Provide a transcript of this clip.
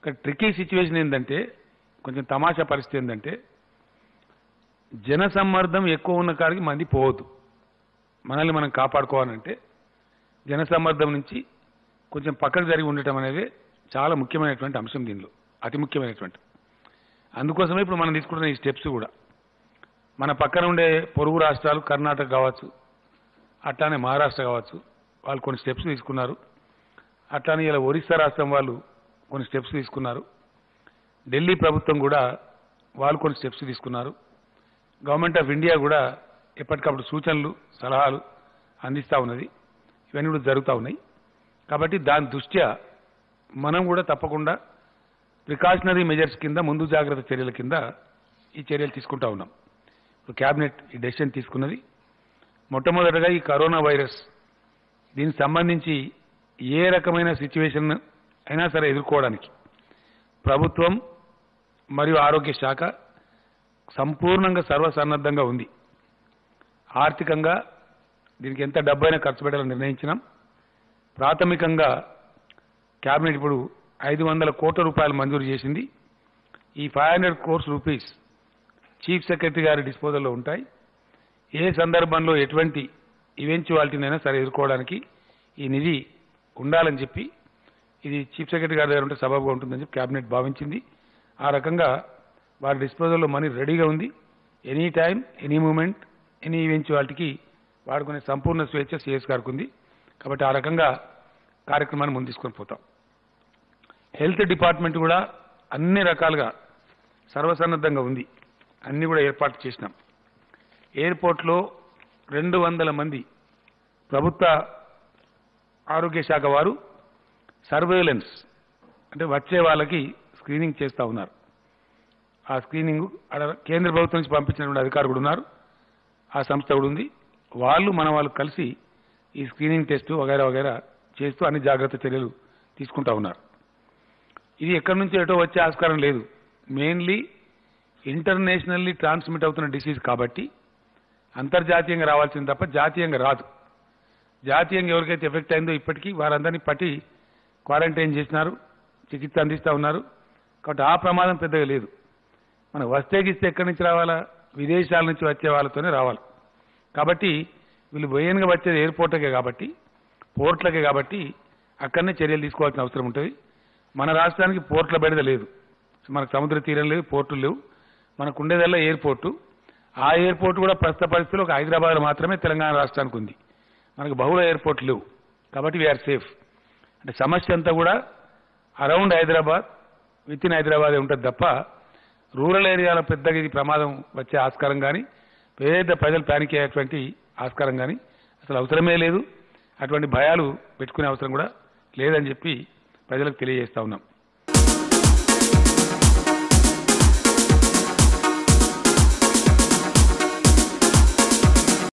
ఇక్కడ tricky situation ఏంటంటే కొంచెం తమాషా పరిస్థితి ఏంటంటే జన సమ్మర్దం ఎక్కువ ఉన్న కాడికి మంది పోవద్దు మనల్ని మనం కాపాడుకోవాలంటే జన సమ్మర్దం నుంచి కొంచెం పక్కకు జరిగి ఉండటం అనేది చాలా ముఖ్యమైనటువంటి అంశం దీనిలో అతి ముఖ్యమైనటువంటి అందుకోసమే ఇప్పుడు మనం తీసుకుంటున్న ఈ స్టెప్స్ కూడా మన పక్కన ఉండే పొరుగు రాష్ట్రాలు కర్ణాటక కావచ్చు అట్లానే మహారాష్ట్ర కావచ్చు వాళ్ళు కొన్ని స్టెప్స్ తీసుకున్నారు అట్లానే ఇలా ఒరిస్సా రాష్ట్రం వాళ్ళు కొన్ని స్టెప్స్ తీసుకున్నారు ఢిల్లీ ప్రభుత్వం కూడా వాళ్ళు కొన్ని స్టెప్స్ తీసుకున్నారు గవర్నమెంట్ ఆఫ్ ఇండియా కూడా ఎప్పటికప్పుడు సూచనలు సలహాలు అందిస్తూ ఉన్నది ఇవన్నీ కూడా జరుగుతూ ఉన్నాయి కాబట్టి దాని దృష్ట్యా మనం కూడా తప్పకుండా ప్రికాషనరీ మెజర్స్ కింద ముందు జాగ్రత్త చర్యల కింద ఈ చర్యలు తీసుకుంటా ఉన్నాం ఇప్పుడు క్యాబినెట్ ఈ డెసిషన్ తీసుకున్నది మొట్టమొదటగా ఈ కరోనా వైరస్ దీనికి సంబంధించి ఏ రకమైన సిచ్యువేషన్ అయినా సరే ఎదుర్కోవడానికి ప్రభుత్వం మరియు ఆరోగ్య శాఖ సంపూర్ణంగా సర్వసన్నద్ధంగా ఉంది ఆర్థికంగా దీనికి ఎంత డబ్బైనా ఖర్చు పెట్టాలని నిర్ణయించినాం ప్రాథమికంగా క్యాబినెట్ ఇప్పుడు ఐదు వందల కోట్ల రూపాయలు మంజూరు చేసింది ఈ five hundred crores rupees chief secretary గారి డిస్పోజల్లో ఉంటాయి ఏ సందర్భంలో ఎటువంటి ఈవెంచువాలిటీనైనా సరే ఎదుర్కోవడానికి ఈ నిధి ఉండాలని చెప్పి ఇది చీఫ్ సెక్రటరీ గారి దగ్గర ఉంటే సబబుగా ఉంటుందని చెప్పి క్యాబినెట్ భావించింది ఆ రకంగా వారి డిస్పోజల్లో మనీ రెడీగా ఉంది any time any moment any ఈవెంచువాలిటీకి వాడుకునే సంపూర్ణ స్వేచ్ఛ సిఎస్ గారికి ఉంది కాబట్టి ఆ రకంగా కార్యక్రమాన్ని ముందు తీసుకొని పోతాం హెల్త్ డిపార్ట్మెంట్ కూడా అన్ని రకాలుగా సర్వసన్నద్ధంగా ఉంది అన్ని కూడా ఏర్పాటు చేసినాం ఎయిర్పోర్ట్లో రెండు వందల మంది ప్రభుత్వ ఆరోగ్య శాఖ వారు సర్వేలెన్స్ అంటే వచ్చే వాళ్ళకి స్క్రీనింగ్ చేస్తూ ఉన్నారు ఆ స్క్రీనింగ్ ఆడ కేంద్ర ప్రభుత్వం నుంచి పంపించినటువంటి అధికారులు కూడా ఉన్నారు ఆ సంస్థ కూడా ఉంది వాళ్ళు మన వాళ్ళు కలిసి ఈ స్క్రీనింగ్ టెస్ట్ వగైరా వగైరా చేస్తూ అన్ని జాగ్రత్త చర్యలు తీసుకుంటా ఉన్నారు ఇది ఎక్కడి నుంచి ఎటో వచ్చే ఆస్కారం లేదు మెయిన్లీ ఇంటర్నేషనల్లీ ట్రాన్స్మిట్ అవుతున్న డిసీజ్ కాబట్టి అంతర్జాతీయంగా రావాల్సింది తప్ప జాతీయంగా రాదు జాతీయంగా ఎవరికైతే ఎఫెక్ట్ అయిందో ఇప్పటికీ వారందరినీ పట్టి క్వారంటైన్ చేసినారు చికిత్స అందిస్తూ ఉన్నారు కాబట్టి ఆ ప్రమాదం పెద్దగా లేదు మనకు వస్తే గిస్తే ఎక్కడి నుంచి రావాలా విదేశాల నుంచి వచ్చే వాళ్ళతోనే రావాలి కాబట్టి వీళ్ళు బోయన్గా వచ్చేది ఎయిర్పోర్ట్లకే కాబట్టి పోర్ట్లకే కాబట్టి అక్కడనే చర్యలు తీసుకోవాల్సిన అవసరం ఉంటుంది మన రాష్ట్రానికి పోర్ట్ల బెడద లేదు మనకు సముద్ర తీరం లేదు పోర్టులు లేవు మనకు ఉండేదల్లా ఎయిర్పోర్టు ఆ ఎయిర్పోర్ట్ కూడా ప్రస్తుత పరిస్థితుల్లో ఒక హైదరాబాద్ మాత్రమే తెలంగాణ రాష్ట్రానికి ఉంది మనకు బహుళ ఎయిర్పోర్ట్లు లేవు కాబట్టి వీఆర్ సేఫ్ అంటే సమస్య అంతా కూడా అరౌండ్ హైదరాబాద్ విత్ ఇన్ హైదరాబాదే ఉంటుంది తప్ప రూరల్ ఏరియాలో పెద్దగా ఇది ప్రమాదం వచ్చే ఆస్కారం కానీ పేద ప్రజలు ప్యానిక్ అయ్యేటువంటి ఆస్కారం కానీ అసలు అవసరమే లేదు అటువంటి భయాలు పెట్టుకునే అవసరం కూడా లేదని చెప్పి ప్రజలకు తెలియజేస్తా ఉన్నాం